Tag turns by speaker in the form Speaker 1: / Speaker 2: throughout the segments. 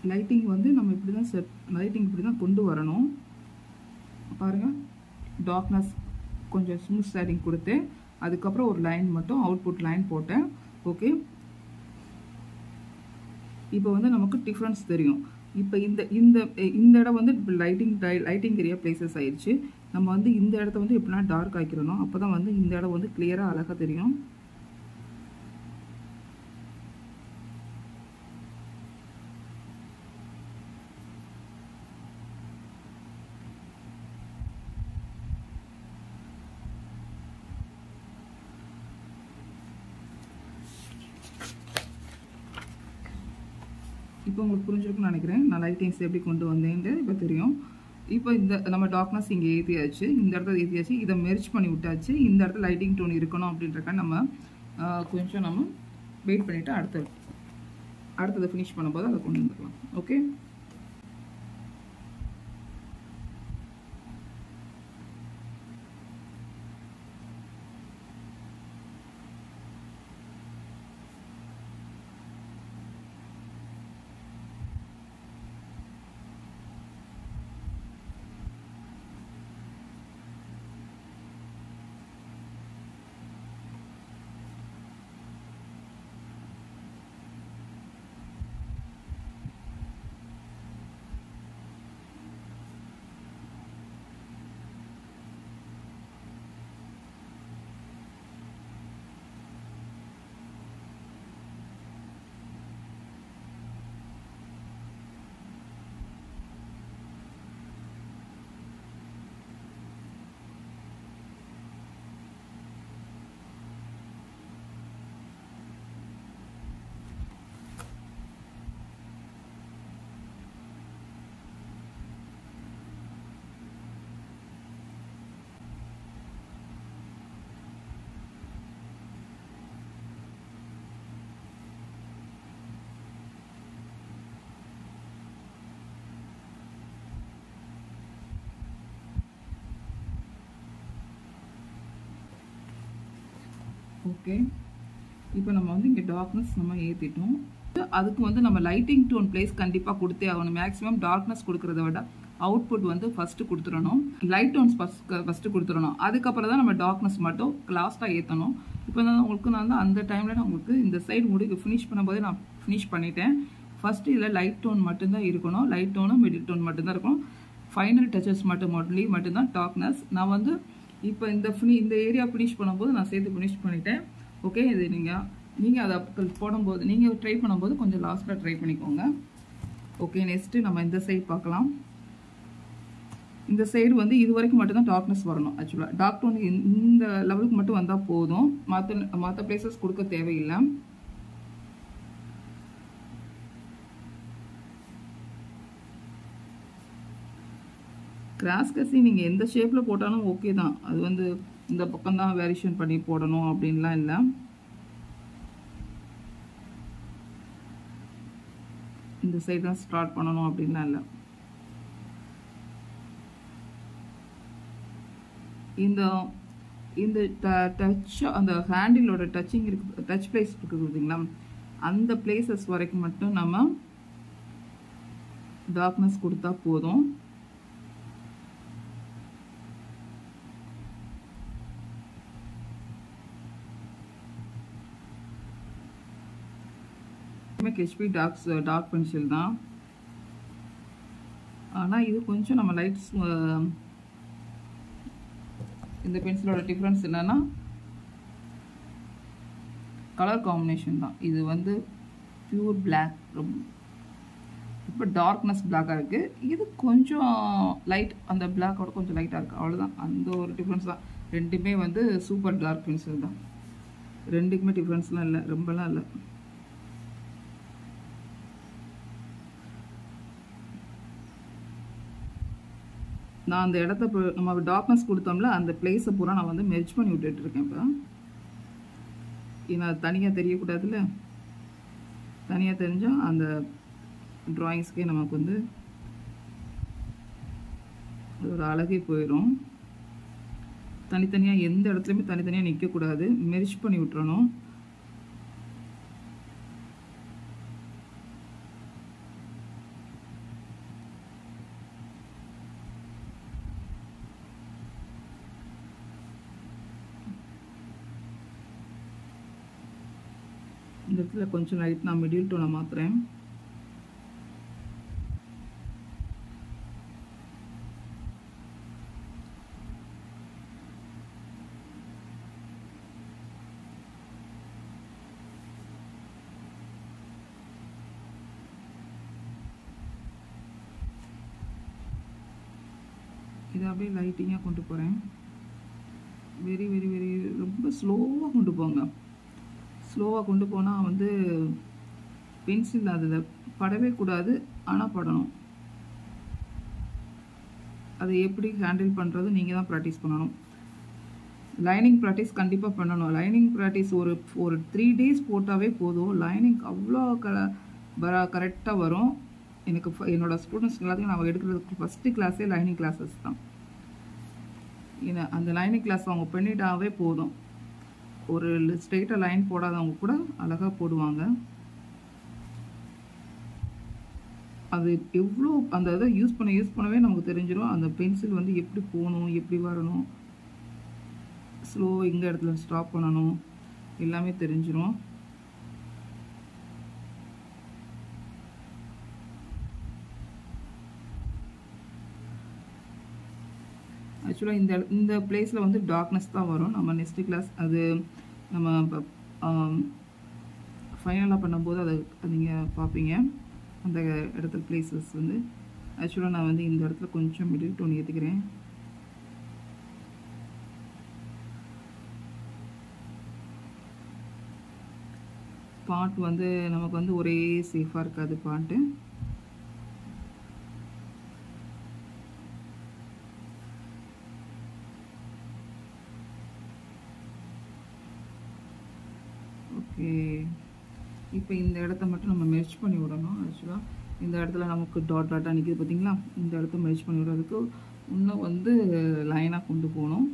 Speaker 1: Lighting வந்து நம்ம இப்படி தான் செட் லைட்டிங் இப்படி தான் கொண்டு வரணும் பாருங்கள் டார்க்னஸ் கொஞ்சம் ஸ்மூத் ஷேடிங் கொடுத்து அதுக்கப்புறம் ஒரு லைன் மட்டும் அவுட்புட் லைன் போட்டேன் ஓகே இப்போ வந்து நமக்கு டிஃப்ரென்ஸ் தெரியும் இப்போ இந்த இந்த இந்த இடம் வந்து இப்போ லைட்டிங் லைட்டிங் ஏரியா பிளேசஸ் ஆயிடுச்சு நம்ம வந்து இந்த இடத்த வந்து எப்படின்னா டார்க் ஆக்கிடணும் அப்போ தான் வந்து இந்த இடம் வந்து கிளியராக அழகாக தெரியும் இப்போ உங்களுக்கு புரிஞ்சிருக்கும்னு நினைக்கிறேன் நான் லைட்டிங்ஸ் எப்படி கொண்டு வந்தேன்ட்டு இப்போ தெரியும் இப்போ இந்த நம்ம டார்க்னஸ் இங்கே ஏற்றியாச்சு இந்த இடத்துல ஏற்றியாச்சு இதை மெர்ச் பண்ணி விட்டாச்சு இந்த இடத்துல லைட்டிங் டோன் இருக்கணும் அப்படின்றக்காக நம்ம ஆஹ், கொஞ்சம் நம்ம வெயிட் பண்ணிவிட்டு அடுத்த அடுத்ததை ஃபினிஷ் பண்ணும்போது அதை கொண்டு வந்துக்கலாம் ஓகே ஓகே இப்போ நம்ம வந்து இங்கே டார்க்னஸ் நம்ம ஏற்றிட்டோம் அதுக்கு வந்து நம்ம லைட்டிங் டோன் பிளேஸ் கண்டிப்பாக கொடுத்தே ஆகணும் மேக்ஸிமம் டார்க்னஸ் கொடுக்கறத விட அவுட்புட் வந்து ஃபஸ்ட்டு கொடுத்துடணும் லைட் டோன்ஸ் ஃபஸ்ட் ஃபஸ்ட்டு கொடுத்துடணும் அதுக்கப்புறம் தான் நம்ம டார்க்னஸ் மட்டும் லாஸ்ட்டாக ஏற்றணும் இப்போ நான் உங்களுக்கு நான் வந்து அந்த டைமில் நான் உங்களுக்கு இந்த சைடு முடிக்கு ஃபினிஷ் பண்ணும்போதே நான் ஃபினிஷ் பண்ணிட்டேன் ஃபஸ்ட்டு இதில் லைட் டோன் மட்டும்தான் இருக்கணும் லைட் டோனும் மிடில் டோன் மட்டும்தான் இருக்கணும் ஃபைனல் டச்சஸ் மட்டும் ஒன்லி மட்டும்தான் டார்க்னஸ் நான் வந்து இப்போ இந்த ஃபினி இந்த ஏரியா ஃபினிஷ் பண்ணும்போது நான் சேர்த்து ஃபினிஷ் பண்ணிட்டேன் ஓகே இது நீங்கள் நீங்கள் அதை அப்ப போடும்போது நீங்கள் ட்ரை பண்ணும்போது கொஞ்சம் லாஸ்ட்டில் ட்ரை பண்ணிக்கோங்க ஓகே நெக்ஸ்ட்டு நம்ம இந்த சைடு பார்க்கலாம் இந்த சைடு வந்து இது வரைக்கும் மட்டும்தான் டார்க்னஸ் வரணும் ஆக்சுவலாக டார்க் டோன் இந்த லெவலுக்கு மட்டும் வந்தால் போதும் மற்ற மற்ற பிளேசஸ் கொடுக்க தேவையில்லை கிராஸ் கசி நீங்கள் எந்த ஷேப்பில் போட்டாலும் ஓகே தான் அது வந்து இந்த பக்கம் தான் வேரியேஷன் பண்ணி போடணும் அப்படின்லாம் இல்லை இந்த சைடு தான் ஸ்டார்ட் பண்ணணும் அப்படின்லாம் இல்லை இந்த இந்த டச் அந்த ஹேண்டிலோட டச்சிங் இருக்கு டச் பிளேஸ் இருக்குது பார்த்தீங்களா அந்த பிளேசஸ் வரைக்கும் மட்டும் நம்ம டார்க்னஸ் கொடுத்தா போதும் ஹெச்பி டார்க்ஸ் டார்க் பென்சில் தான் ஆனால் இது கொஞ்சம் நம்ம லைட்ஸ் இந்த பென்சிலோட டிஃப்ரென்ஸ் என்னன்னா கலர் காம்பினேஷன் தான் இது வந்து பியூர் பிளாக் ரொம்ப இப்போ டார்க்னஸ் பிளாக்காக இருக்குது இது கொஞ்சம் லைட் அந்த பிளாக்கோட கொஞ்சம் லைட்டாக இருக்குது அவ்வளோதான் அந்த ஒரு டிஃப்ரென்ஸ் தான் ரெண்டுமே வந்து சூப்பர் டார்க் பென்சில் தான் ரெண்டுக்குமே டிஃப்ரென்ஸ்லாம் இல்லை ரொம்பலாம் இல்லை நான் அந்த இடத்த இப்போ நம்ம டார்க்னஸ் கொடுத்தோம்ல அந்த பிளேஸை பூரா நான் வந்து மெர்ஜ் பண்ணி விட்டுட்டு இருக்கேன் இப்போ ஏன்னா தனியாக தெரியக்கூடாதுல்ல தனியாக தெரிஞ்சால் அந்த ட்ராயிங்ஸ்க்கே நமக்கு வந்து அதோட அழகே போயிடும் தனித்தனியாக எந்த இடத்துலையுமே தனித்தனியாக நிற்கக்கூடாது மெரிச் பண்ணி விட்டுறணும் இடத்துல கொஞ்சம் லைட் நான் மிடில் டோனை மாற்றுறேன் இதை அப்படியே லைட்டிங்காக கொண்டு போகிறேன் வெரி வெரி வெரி ரொம்ப ஸ்லோவாக கொண்டு போங்க ஸ்லோவாக கொண்டு போனால் வந்து பென்சில் அதில் படவே கூடாது ஆனால் படணும் அதை எப்படி ஹேண்டில் பண்ணுறது நீங்கள் தான் ப்ராக்டிஸ் பண்ணணும் லைனிங் ப்ராக்டிஸ் கண்டிப்பாக பண்ணணும் லைனிங் ப்ராக்டிஸ் ஒரு ஒரு த்ரீ டேஸ் போட்டாவே போதும் லைனிங் அவ்வளோ க வர கரெக்டாக வரும் எனக்கு ஃப- என்னோட ஸ்டூடெண்ட்ஸ் எல்லாத்தையும் நான் எடுக்கிறதுக்கு ஃபஸ்ட்டு கிளாஸே லைனிங் கிளாஸஸ் தான் ஏன்னா அந்த லைனிங் கிளாஸ் அவங்க பண்ணிட்டாவே போதும் ஒரு ஸ்ட்ரெயிட்டாக லைன் போடாதவங்க கூட அழகாக போடுவாங்க அது எவ்வளோ அந்த இதை யூஸ் பண்ண யூஸ் பண்ணவே நமக்கு தெரிஞ்சிடும் அந்த பென்சில் வந்து எப்படி போகணும் எப்படி வரணும் ஸ்லோ எங்கே இடத்துல ஸ்டாப் பண்ணணும் எல்லாமே தெரிஞ்சிடும் ஆக்சுவலாக இந்த இந்த பிளேஸில் வந்து டார்க்னஸ் தான் வரும் நம்ம நெக்ஸ்ட் கிளாஸ் அது நம்ம ஃபைனலாக பண்ணும்போது அதை நீங்கள் பார்ப்பீங்க அந்த இடத்துல பிளேசஸ் வந்து ஆக்சுவலாக நான் வந்து இந்த இடத்துல கொஞ்சம் மிடில் டோன் ஏற்றுக்கிறேன் பாட் வந்து நமக்கு வந்து ஒரே சேஃபாக இருக்காது பாட்டு ஓகே இப்போ இந்த இடத்த மட்டும் நம்ம மெர்ச் பண்ணி விடணும் ஆக்சுவலாக இந்த இடத்துல நமக்கு டாட் டாட்டாக நிற்கிது பார்த்தீங்களா இந்த இடத்த மெர்ச் பண்ணி விடுறதுக்கு இன்னும் வந்து லைனாக கொண்டு போகணும்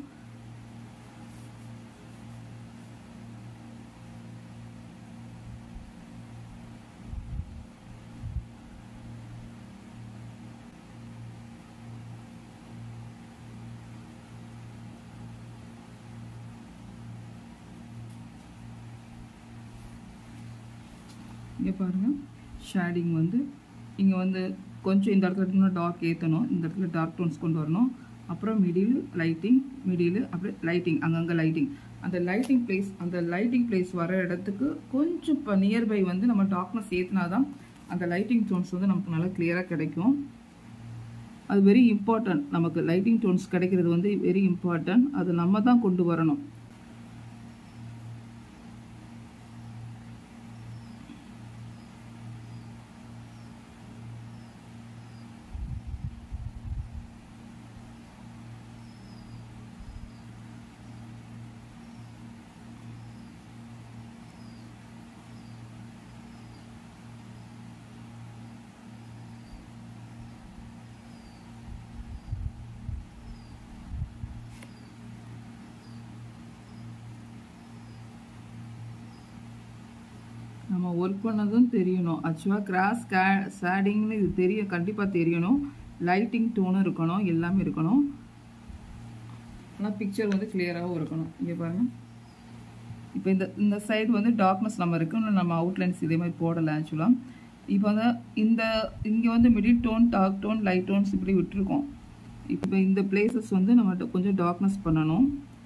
Speaker 1: இங்கே பாருங்கள் ஷேடிங் வந்து இங்கே வந்து கொஞ்சம் இந்த இடத்துல இன்னும் டார்க் ஏற்றணும் இந்த இடத்துல டார்க் டோன்ஸ் கொண்டு வரணும் அப்புறம் மிடில் லைட்டிங் மிடில் அப்படியே லைட்டிங் அங்கங்கே லைட்டிங் அந்த லைட்டிங் பிளேஸ் அந்த லைட்டிங் பிளேஸ் வர இடத்துக்கு கொஞ்சம் இப்போ நியர்பை வந்து நம்ம டார்க்னஸ் ஏற்றினா தான் அந்த லைட்டிங் டோன்ஸ் வந்து நமக்கு நல்லா கிளியராக கிடைக்கும் அது வெரி இம்பார்ட்டன்ட் நமக்கு லைட்டிங் டோன்ஸ் கிடைக்கிறது வந்து வெரி இம்பார்ட்டன்ட் அது நம்ம தான் கொண்டு வரணும் நம்ம ஒர்க் பண்ணதும் தெரியணும் ஆக்சுவலாக கிராஸ் கே ஷேடிங்னு இது தெரியும் கண்டிப்பாக தெரியணும் லைட்டிங் டோனும் இருக்கணும் எல்லாமே இருக்கணும் ஆனால் பிக்சர் வந்து கிளியராகவும் இருக்கணும் இங்கே பாருங்கள் இப்போ இந்த இந்த சைடு வந்து டார்க்னஸ் நம்ம இருக்குன்னு நம்ம அவுட்லைன்ஸ் இதே மாதிரி போடலை ஆக்சுவலாக இப்போ வந்து இந்த இங்கே வந்து middle tone dark tone light tones இப்படி விட்டுருக்கோம் இப்போ இந்த பிளேசஸ் வந்து நம்ம கொஞ்சம் டார்க்னஸ் பண்ணணும்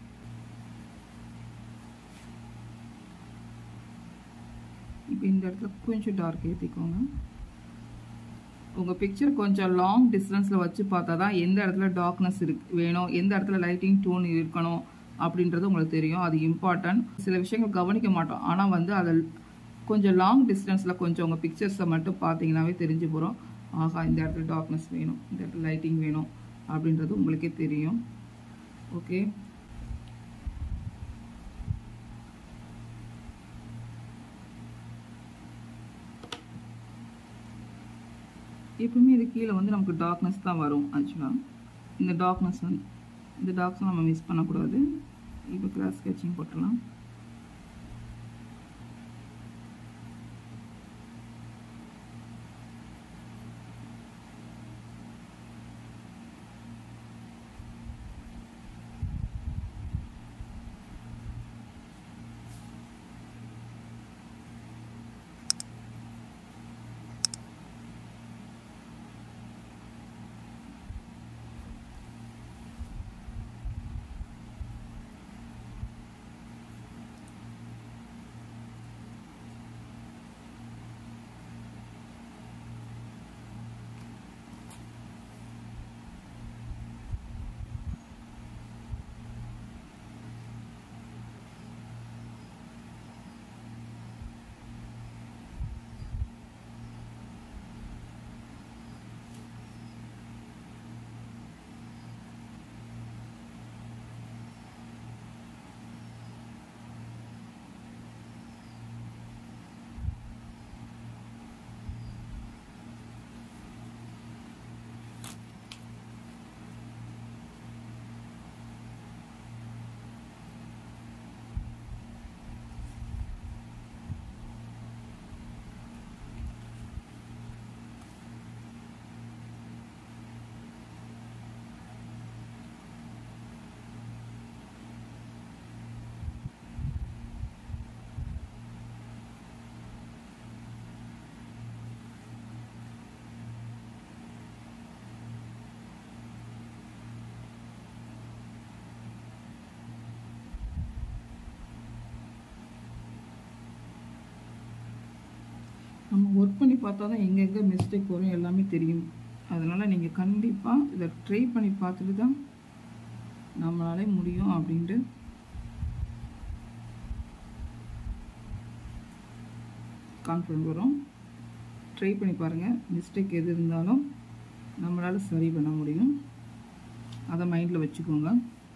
Speaker 1: இப்போ இந்த இடத்துல கொஞ்சம் டார்க் ஏற்றிக்கோங்க உங்கள் பிக்சர் கொஞ்சம் லாங் டிஸ்டன்ஸில் வச்சு பார்த்தா தான் எந்த இடத்துல டார்க்னஸ் இருக்கு வேணும் எந்த இடத்துல லைட்டிங் டோன் இருக்கணும் அப்படின்றது உங்களுக்கு தெரியும் அது இம்பார்ட்டன்ட் சில விஷயங்கள் கவனிக்க மாட்டோம் ஆனால் வந்து அதில் கொஞ்சம் லாங் டிஸ்டன்ஸில் கொஞ்சம் உங்கள் பிக்சர்ஸை மட்டும் பார்த்தீங்கன்னாவே தெரிஞ்சு போகிறோம் ஆஹா இந்த இடத்துல டார்க்னஸ் வேணும் இந்த இடத்துல லைட்டிங் வேணும் அப்படின்றது உங்களுக்கே தெரியும் ஓகே எப்பவுமே இது கீழே வந்து நமக்கு டார்க்னஸ் தான் வரும் ஆக்சுவலாக இந்த டார்க்னஸ் வந்து இந்த டார்க்ஸும் நம்ம மிஸ் பண்ணக்கூடாது இப்போ கிராஸ் ஸ்கெட்சிங் போட்டுடலாம் நம்ம ஒர்க் பண்ணி பார்த்தா தான் எங்கெங்கே மிஸ்டேக் வரும் எல்லாமே தெரியும் அதனால் நீங்கள் கண்டிப்பாக இதை ட்ரை பண்ணி பார்த்துட்டு தான் நம்மளாலே முடியும் அப்படின்ட்டு கான்ஃபிடன்ட் வரும் ட்ரை பண்ணி பாருங்கள் மிஸ்டேக் எது இருந்தாலும் நம்மளால் சரி பண்ண முடியும் அதை மைண்டில் வச்சுக்கோங்க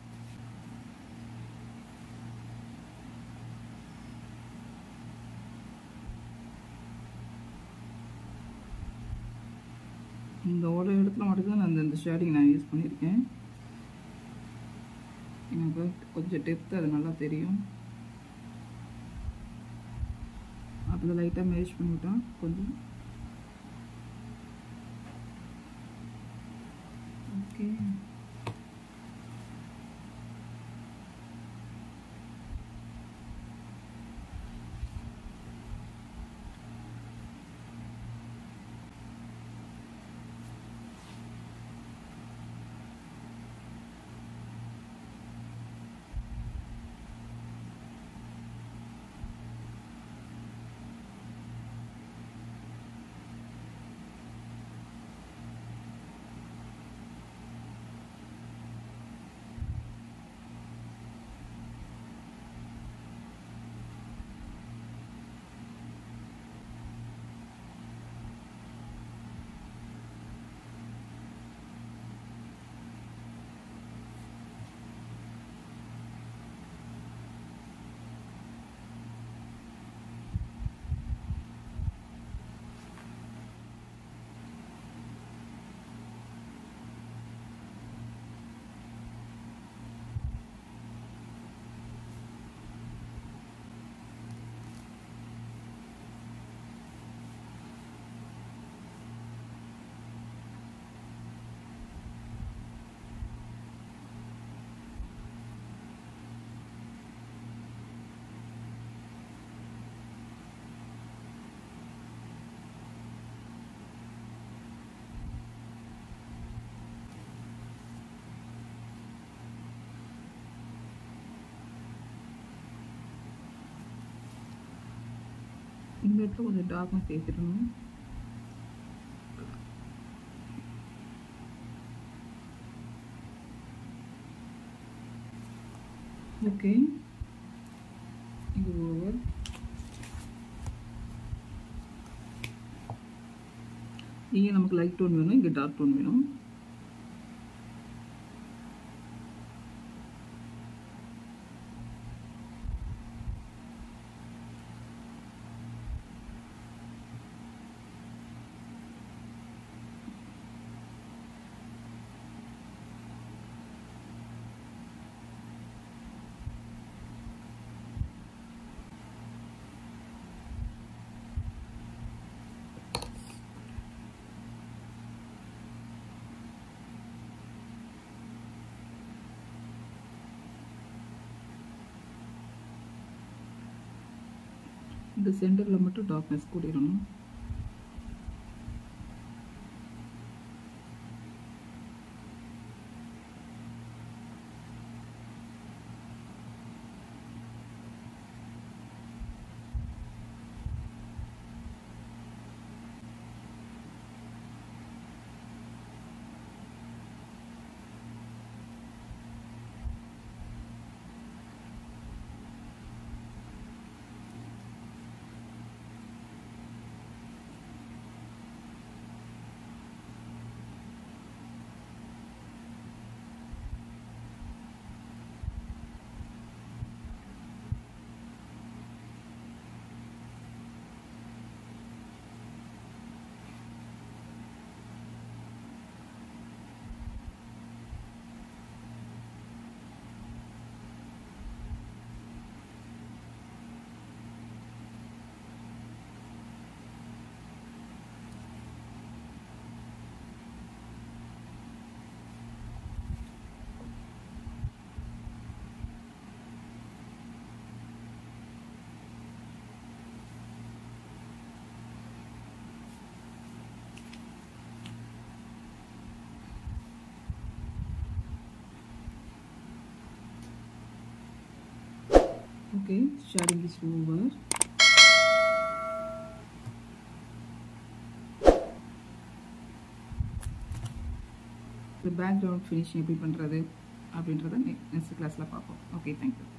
Speaker 1: இந்த ஒரு இடத்துல மட்டும்தான் நான் இந்த ஷேடிங் நான் யூஸ் பண்ணியிருக்கேன் எனக்கு கொஞ்சம் டெப்த் அது நல்லா தெரியும் அதில் லைட்டாக மேரேஜ் பண்ணிவிட்டா கொஞ்சம் ஓகே இந்த இடத்துல கொஞ்சம் டார்க்னஸ் ஏற்றிடணும் ஓகே இது ஓவர் இங்கே நமக்கு லைட் டோன் வேணும் இங்கே டார்க் டோன் வேணும் இந்த சென்டரில் மட்டும் டார்க்னஸ் கூடிடணும் Okay, shading is over. So background finishing எப்படி பண்ணுறது அப்படின்றத நெக்ஸ்ட் கிளாஸில் பார்ப்போம் ஓகே தேங்க்யூ